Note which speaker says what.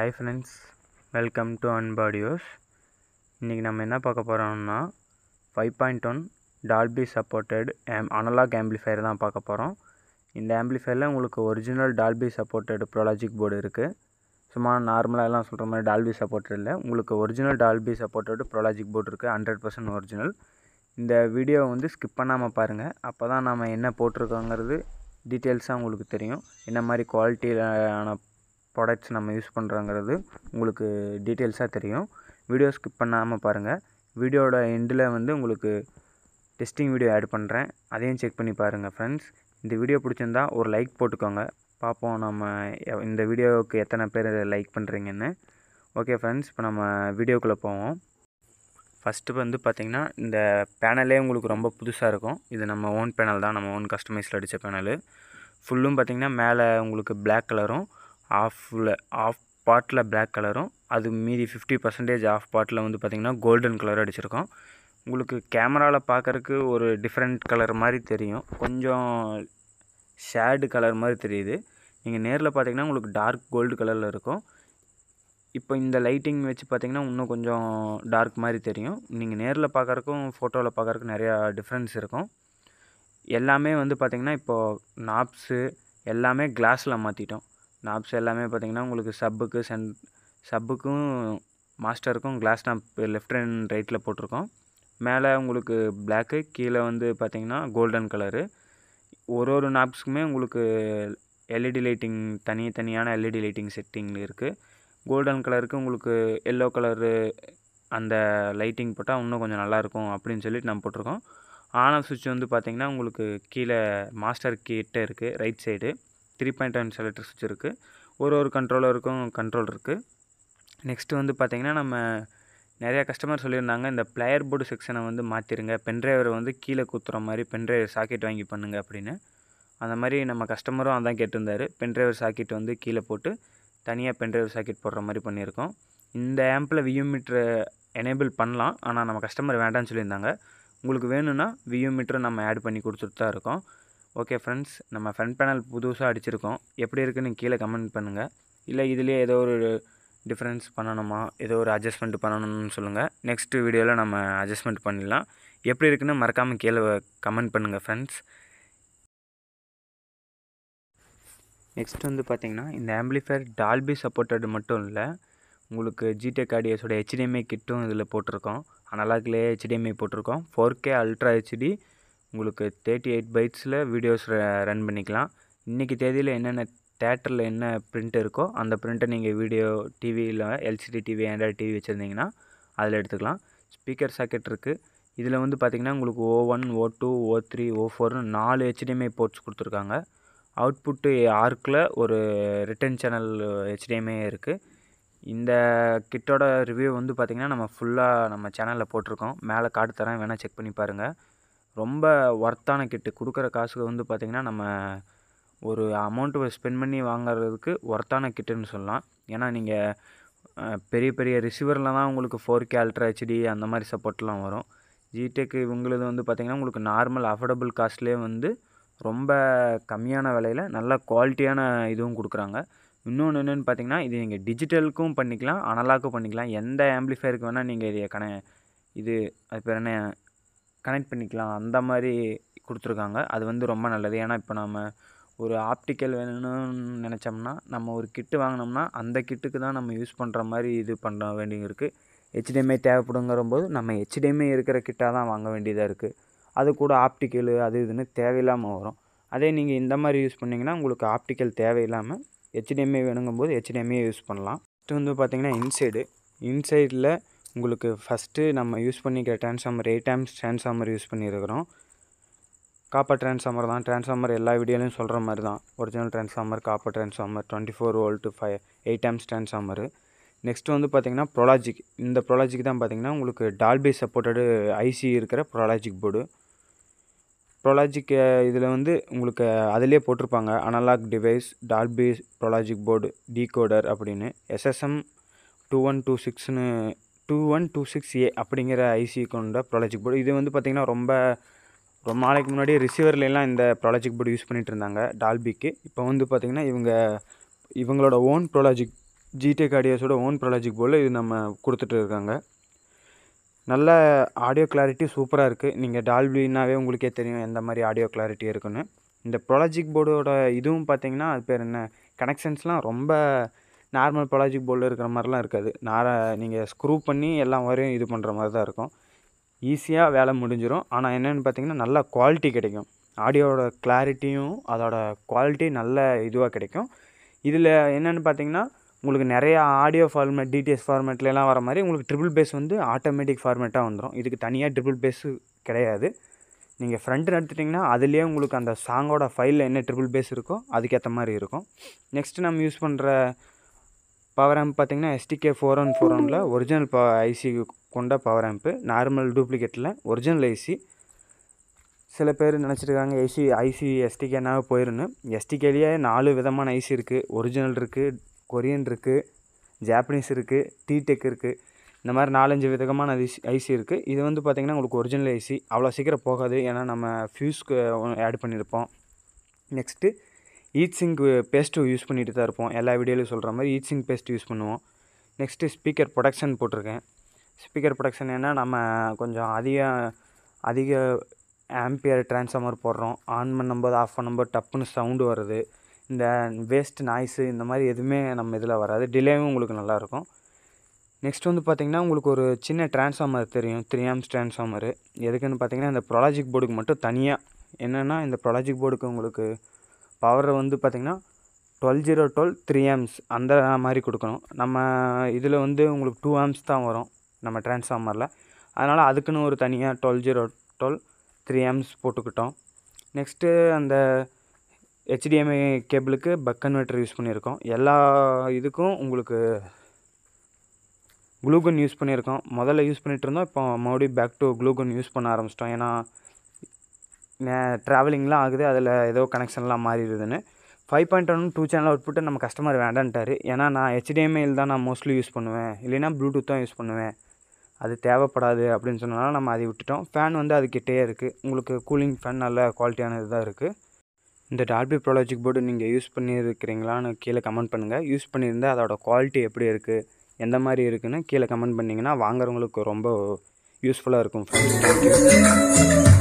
Speaker 1: hi friends welcome to அன்பாடியோஸ் இன்றைக்கி நம்ம என்ன பார்க்க போகிறோம்னா five point one Dolby supported ஆம் அனலாக் ஆம்பிளிஃபையர் தான் பார்க்க போகிறோம் இந்த ஆம்பிளிஃபையரில் உங்களுக்கு original Dolby supported Pro Logic board இருக்குது சும்மா நார்மலாக எல்லாம் சொல்கிற மாதிரி டால்பி சப்போர்ட்டட் இல்லை உங்களுக்கு original Dolby supported Pro Logic board இருக்குது ஹண்ட்ரட் பர்சன்ட் ஒரிஜினல் இந்த வீடியோவை வந்து ஸ்கிப் பண்ணாமல் பாருங்கள் அப்போ தான் நம்ம என்ன போட்டிருக்கோங்கிறது டீட்டெயில்ஸாக உங்களுக்கு தெரியும் என்ன மாதிரி குவாலிட்டியான ப்ராடக்ட்ஸ் நம்ம யூஸ் பண்ணுறோங்கிறது உங்களுக்கு டீட்டெயில்ஸாக தெரியும் வீடியோ ஸ்கிப் பண்ணாமல் பாருங்கள் வீடியோட எண்டில் வந்து உங்களுக்கு டெஸ்டிங் வீடியோ ஆட் பண்ணுறேன் அதையும் செக் பண்ணி பாருங்கள் ஃப்ரெண்ட்ஸ் இந்த வீடியோ பிடிச்சிருந்தா ஒரு லைக் போட்டுக்கோங்க பார்ப்போம் நம்ம எ- இந்த வீடியோவுக்கு எத்தனை பேர் லைக் பண்ணுறீங்கன்னு ஓகே ஃப்ரெண்ட்ஸ் இப்போ நம்ம வீடியோக்குள்ளே போவோம் ஃபஸ்ட்டு வந்து பார்த்திங்கன்னா இந்த பேனலே உங்களுக்கு ரொம்ப புதுசாக இருக்கும் இது நம்ம ஓன் பேனல் தான் நம்ம ஓன் கஸ்டமைஸில் அடித்த பேனலு ஃபுல்லும் பார்த்திங்கன்னா மேலே உங்களுக்கு Black கலரும் ஆஃபில் ஆஃப் பார்ட்டில் Black கலரும் அது மீதி ஃபிஃப்டி பர்சன்டேஜ் ஆஃப் பார்ட்டில் வந்து பார்த்திங்கன்னா கோல்டன் கலர் அடிச்சிருக்கோம் உங்களுக்கு கேமராவில் பார்க்கறக்கு ஒரு டிஃப்ரெண்ட் கலர் மாதிரி தெரியும் கொஞ்சம் ஷேடு கலர் மாதிரி தெரியுது நீங்கள் நேரில் பார்த்தீங்கன்னா உங்களுக்கு டார்க் கோல்டு கலரில் இருக்கும் இப்போ இந்த லைட்டிங் வச்சு பார்த்தீங்கன்னா இன்னும் கொஞ்சம் டார்க் மாதிரி தெரியும் நீங்கள் நேரில் பார்க்கறக்கும் ஃபோட்டோவில் பார்க்கறக்கும் நிறையா டிஃப்ரென்ஸ் இருக்கும் எல்லாமே வந்து பார்த்திங்கன்னா இப்போது நாப்ஸு எல்லாமே கிளாஸில் மாற்றிட்டோம் நாப்ஸ் எல்லாமே பார்த்திங்கன்னா உங்களுக்கு சப்புக்கு சென் சப்புக்கும் மாஸ்டருக்கும் கிளாஸ் நாப் லெஃப்ட் அண்ட் ரைட்டில் போட்டிருக்கோம் மேலே உங்களுக்கு பிளாக்கு கீழே வந்து பார்த்திங்கன்னா கோல்டன் கலரு ஒரு ஒரு நாப்ஸுக்குமே உங்களுக்கு எல்இடி லைட்டிங் தனி தனியான எல்இடி லைட்டிங் செட்டிங் இருக்குது கோல்டன் கலருக்கு உங்களுக்கு எல்லோ கலரு அந்த லைட்டிங் போட்டால் இன்னும் கொஞ்சம் நல்லாயிருக்கும் அப்படின்னு சொல்லிட்டு நம்ம போட்டிருக்கோம் ஆன் ஆஃப் சுவிட்ச் வந்து பார்த்திங்கன்னா உங்களுக்கு கீழே மாஸ்டர் கிட்ட இருக்குது right side three point one selector சுவிட்ச் இருக்குது ஒரு ஒரு கண்ட்ரோலருக்கும் கண்ட்ரோல் இருக்குது நெக்ஸ்ட்டு வந்து பார்த்திங்கன்னா நம்ம நிறையா கஸ்டமர் சொல்லியிருந்தாங்க இந்த பிளேயர் போர்டு செக்ஷனை வந்து மாற்றிருங்க பென்ட்ரைவரை வந்து கீழே குத்துற மாதிரி பென்ட்ரைவர் சாக்கெட் வாங்கி பண்ணுங்க அப்படின்னு அந்த மாதிரி நம்ம கஸ்டமரும் அதான் கேட்டிருந்தாரு பென்ட்ரைவர் சாக்கெட் வந்து கீழே போட்டு தனியாக பென்ட்ரைவர் சாக்கெட் போடுற மாதிரி பண்ணியிருக்கோம் இந்த ஆம்பில் வியூ மீட்ரு எனேபிள் பண்ணலாம் ஆனால் நம்ம கஸ்டமர் வேண்டாம்னு சொல்லியிருந்தாங்க உங்களுக்கு வேணும்னா வியூ மீட்டரை நம்ம ஆட் பண்ணி கொடுத்துட்டு தான் இருக்கோம் ஓகே ஃப்ரெண்ட்ஸ் நம்ம ஃப்ரண்ட் பேனல் புதுசாக அடிச்சிருக்கோம் எப்படி இருக்குன்னு கீழே கமெண்ட் பண்ணுங்கள் இல்லை இதுலேயே ஏதோ ஒரு டிஃப்ரென்ஸ் பண்ணணுமா ஏதோ ஒரு அட்ஜஸ்ட்மெண்ட் பண்ணணும்னு சொல்லுங்கள் நெக்ஸ்ட் வீடியோவில் நம்ம அட்ஜஸ்ட்மெண்ட் பண்ணிடலாம் எப்படி இருக்குன்னு மறக்காமல் கீழே கமெண்ட் பண்ணுங்கள் ஃப்ரெண்ட்ஸ் நெக்ஸ்ட் வந்து பார்த்தீங்கன்னா இந்த ஆம்பிளிஃபையர் டால்பி சப்போர்ட்டட் மட்டும் இல்லை உங்களுக்கு ஜிடெக் ஆடியோஸோட ஹெச்டிஎம்ஐ கிட்டும் இதில் போட்டிருக்கோம் அனலாக்லேயே ஹெச்டிஎம்ஐ போட்டிருக்கோம் ஃபோர் கே அல்ட்ரா ஹெச்டி உங்களுக்கு தேர்ட்டி எயிட் பைட்ஸில் வீடியோஸ் ரன் பண்ணிக்கலாம் இன்றைக்கி தேதியில் என்னென்ன தேட்டரில் என்ன பிரிண்ட் இருக்கோ அந்த பிரிண்ட்டை நீங்கள் வீடியோ டிவியில் எல்சிடி டிவி ஆண்ட்ராய்ட் டிவி வச்சுருந்தீங்கன்னா அதில் எடுத்துக்கலாம் ஸ்பீக்கர் சாக்கெட் இருக்குது இதில் வந்து பார்த்திங்கன்னா உங்களுக்கு O one O two O three O ஃபோர்னு நாலு ஹெச்டிஎம்ஐ போர்ட்ஸ் கொடுத்துருக்காங்க அவுட்புட்டு ஆர்க்கில் ஒரு ரிட்டன் சேனல் ஹெச்டிஎம்ஐ இருக்குது இந்த கிட்டோட ரிவ்யூ வந்து பார்த்திங்கன்னா நம்ம ஃபுல்லாக நம்ம சேனலில் போட்டிருக்கோம் மேலே காட்டு தரேன் வேணால் செக் பண்ணி பாருங்கள் ரொம்ப ஒர்த்தான கிட்டு கொடுக்குற காசுக்கு வந்து பார்த்திங்கன்னா நம்ம ஒரு அமௌண்ட்டு ஸ்பெண்ட் பண்ணி வாங்குறதுக்கு ஒர்த்தான கிட்டுன்னு சொல்லலாம் ஏன்னா நீங்கள் பெரிய பெரிய ரிசீவரில் தான் உங்களுக்கு ஃபோர் கே அல்ட்ரா ஹெச்டி அந்த மாதிரி சப்போர்ட்லாம் வரும் ஜிடெக் இவங்களது வந்து பார்த்திங்கன்னா உங்களுக்கு நார்மல் அஃபோர்டபுள் காஸ்ட்லேயே வந்து ரொம்ப கம்மியான விலையில் நல்ல குவாலிட்டியான இதுவும் கொடுக்குறாங்க இன்னொன்று என்னென்னு பார்த்தீங்கன்னா இது நீங்கள் டிஜிட்டலுக்கும் பண்ணிக்கலாம் அனலாக்கும் பண்ணிக்கலாம் எந்த ஆம்பிளிஃபையருக்கு வேணால் நீங்கள் இதை கன இது அது பேர் என்ன கனெக்ட் பண்ணிக்கலாம் அந்த மாதிரி கொடுத்துருக்காங்க அது வந்து ரொம்ப நல்லது ஏன்னா இப்போ நம்ம ஒரு ஆப்டிக்கல் வேணும்னு நினச்சோம்னா நம்ம ஒரு கிட்டு வாங்கினோம்னா அந்த கிட்டுக்கு தான் நம்ம யூஸ் பண்ணுற மாதிரி இது பண்ண வேண்டியது இருக்குது ஹெச்டிஎம்ஐ தேவைப்படுங்கிற போது நம்ம ஹெச்டிஎம்ஐ இருக்கிற கிட்டாக தான் வாங்க வேண்டியதாக இருக்குது அது கூட ஆப்டிக்கலு அது இதுன்னு தேவையில்லாமல் வரும் அதே நீங்கள் இந்த மாதிரி யூஸ் பண்ணிங்கன்னா உங்களுக்கு ஆப்டிக்கல் தேவையில்லாமல் ஹெச்டிஎம்ஐ வேணுங்கும்போது ஹெச்டிஎம்ஐ யூஸ் பண்ணலாம் ஃபஸ்ட்டு வந்து பார்த்திங்கன்னா இன்சைடு இன்சைடில் உங்களுக்கு ஃபஸ்ட்டு நம்ம யூஸ் பண்ணிக்கிற transformer eight amps transformer use பண்ணியிருக்கிறோம் காப்பர் ட்ரான்ஸ்ஃபார்மர் தான் ட்ரான்ஸ்ஃபார்மர் எல்லா வீடியோலையும் சொல்கிற மாதிரி தான் original transformer copper transformer twenty four volt five eight amps transformer next வந்து பார்த்திங்கன்னா ப்ரொலாஜிக் இந்த ப்ரொலாஜிக் தான் பார்த்திங்கன்னா உங்களுக்கு டால்பி சப்போர்ட்டடு ஐசி இருக்கிற ப்ரொலாஜிக் போர்டு ப்ரொலாஜிக் இதில் வந்து உங்களுக்கு அதிலே போட்டிருப்பாங்க analog device Dolby Pro Logic board decoder அப்படின்னு எஸ்எஸ்எம் டூ ஒன் டூ சிக்ஸ்னு two one two six A அப்படிங்கிற ஐசி கொண்ட ப்ரொலாஜிக் போர்டு இது வந்து பார்த்திங்கன்னா ரொம்ப ரொம்ப நாளைக்கு முன்னாடி ரிசீவர்ல எல்லாம் இந்த ப்ராலஜிக் போர்டு யூஸ் பண்ணிட்டு இருந்தாங்க டால்பிக்கு இப்போ வந்து பார்த்திங்கன்னா இவங்க இவங்களோட ஓன் ப்ரோலாஜிக் ஜிடெக் ஆடியோஸோட ஓன் ப்ராலஜிக் போர்டில் இது நம்ம கொடுத்துட்டு இருக்காங்க நல்ல ஆடியோ கிளாரிட்டி சூப்பராக இருக்குது நீங்கள் டால்பினாவே உங்களுக்கே தெரியும் எந்த மாதிரி ஆடியோ கிளாரிட்டி இருக்குன்னு இந்த ப்ராலஜிக் போர்டோட இதுவும் பார்த்தீங்கன்னா அது பேர் என்ன கனெக்ஷன்ஸ்லாம் ரொம்ப நார்மல் ப்ராலஜிக் போர்டில் இருக்கிற மாதிரிலாம் இருக்காது நார நீங்கள் ஸ்க்ரூ பண்ணி எல்லாம் வரையும் இது பண்ணுற மாதிரி தான் இருக்கும் ஈஸியாக வேலை முடிஞ்சிடும் ஆனால் என்னென்னு பார்த்தீங்கன்னா நல்ல குவாலிட்டி கிடைக்கும் ஆடியோவோட கிளாரிட்டியும் அதோட குவாலிட்டி நல்ல இதுவாக கிடைக்கும் இதில் என்னென்னு பார்த்தீங்கன்னா உங்களுக்கு நிறையா ஆடியோ ஃபார்மேட் டிடிஎஸ் ஃபார்மேட்லலாம் வர மாதிரி உங்களுக்கு ட்ரிபிள் பேஸ் வந்து ஆட்டோமேட்டிக் ஃபார்மேட்டாக வந்துடும் இதுக்கு தனியாக ட்ரிபிள் பேஸு கிடையாது நீங்கள் ஃப்ரண்ட்டு எடுத்துட்டிங்கன்னா அதுலேயே உங்களுக்கு அந்த சாங்கோட ஃபைலில் என்ன ட்ரிபிள் பேஸ் இருக்கோ அதுக்கேற்ற மாதிரி இருக்கும் நெக்ஸ்ட்டு நம்ம யூஸ் பண்ணுற பவர் ஆம்ப் பார்த்திங்கன்னா எஸ்டிகே ஃபோர் ஒன் ஃபோர் ஒனில் ஒரிஜினல் ப ஐசி கொண்ட பவர் ஆம்ப்பு நார்மல் டூப்ளிகேட்டில் ஒரிஜினல் ஐசி சில பேர் நினச்சிருக்காங்க ஐசி ஐசி எஸ்டிகேனாவே போயிருன்னு எஸ்டிகேலேயே நாலு விதமான ஐசி இருக்குது ஒரிஜினல் இருக்குது கொரியன் இருக்குது ஜாப்பனீஸ் இருக்குது டிடெக் இருக்குது இந்த மாதிரி நாலஞ்சு விதமான ஐசி ஐசி இருக்குது இது வந்து பார்த்திங்கன்னா உங்களுக்கு ஒரிஜினல் ஐசி அவ்வளோ சீக்கிரம் போகாது ஏன்னா நம்ம ஃபியூஸ்க்கு ஆட் பண்ணியிருப்போம் next heat sink paste use பண்ணிட்டு தான் இருப்போம் எல்லா வீடியோலையும் சொல்கிற மாதிரி ஈட் சிங்க் பேஸ்ட் யூஸ் பண்ணுவோம் நெக்ஸ்ட்டு ஸ்பீக்கர் ப்ரொடக்ஷன் போட்டிருக்கேன் ஸ்பீக்கர் ப்ரொடக்ஷன் என்ன நம்ம கொஞ்சம் அதிக அதிக ஆம்பியர் ட்ரான்ஸ்ஃபார்மர் போடுறோம் ஆன் பண்ணும்போது ஆஃப் பண்ணும்போது டப்புன்னு சவுண்டு வருது இந்த வேஸ்ட் நாய்ஸு இந்த மாதிரி எதுவுமே நம்ம இதில் வராது டிலேவும் உங்களுக்கு நல்லாயிருக்கும் நெக்ஸ்ட் வந்து பார்த்திங்கன்னா உங்களுக்கு ஒரு சின்ன ட்ரான்ஸ்ஃபார்மர் தெரியும் த்ரீ ஆம்ஸ் ட்ரான்ஸ்ஃபார்மரு எதுக்குன்னு பார்த்தீங்கன்னா இந்த ப்ரொலாஜிக் போர்டுக்கு மட்டும் தனியாக என்னென்னா இந்த ப்ரொலாஜிக் போர்டுக்கு உங்களுக்கு பவர் வந்து பார்த்திங்கன்னா twelve zero twelve three amps அந்த மாதிரி கொடுக்கணும் நம்ம இதில் வந்து உங்களுக்கு டூ ஆம்ஸ் தான் வரும் நம்ம ட்ரான்ஸ்ஃபார்மரில் அதனால் அதுக்குன்னு ஒரு தனியாக twelve zero twelve three amps போட்டுக்கிட்டோம் நெக்ஸ்ட்டு அந்த ஹெச்டிஎம்ஐ கேபிளுக்கு பக் கன்வெர்ட்டர் யூஸ் பண்ணியிருக்கோம் எல்லா இதுக்கும் உங்களுக்கு க்ளூகன் யூஸ் பண்ணியிருக்கோம் முதல்ல யூஸ் பண்ணிகிட்டு இருந்தோம் இப்போ மறுபடியும் பேக் டு க்ளூகன் யூஸ் பண்ண ஆரம்பிச்சிட்டோம் ஏன்னா ட்ராவலிங்லாம் ஆகுது அதில் ஏதோ கனெக்ஷன்லாம் மாறிடுதுன்னு five point one two channel output நம்ம கஸ்டமர் வேண்டான்ட்டார் ஏன்னா நான் ஹெச்டிஎம்ஐயில் தான் நான் மோஸ்ட்லி யூஸ் பண்ணுவேன் இல்லைன்னா ப்ளூடூத் தான் யூஸ் பண்ணுவேன் அது தேவைப்படாது அப்படின்னு சொன்னனால நம்ம அதை விட்டுட்டோம் ஃபேன் வந்து அது கிட்டே இருக்குது உங்களுக்கு கூலிங் ஃபேன் நல்ல குவாலிட்டியானது தான் இருக்குது இந்த டால்பி ப்ரோலாஜிக் போர்டு நீங்கள் யூஸ் பண்ணியிருக்கிறீங்களான்னு கீழே கமெண்ட் பண்ணுங்கள் யூஸ் பண்ணியிருந்தால் அதோட குவாலிட்டி எப்படி இருக்குது எந்த மாதிரி இருக்குன்னு கீழே கமெண்ட் பண்ணிங்கன்னா வாங்குறவங்களுக்கு ரொம்ப யூஸ்ஃபுல்லாக இருக்கும் ஃப்ரெண்ட்ஸ் தேங்க்யூ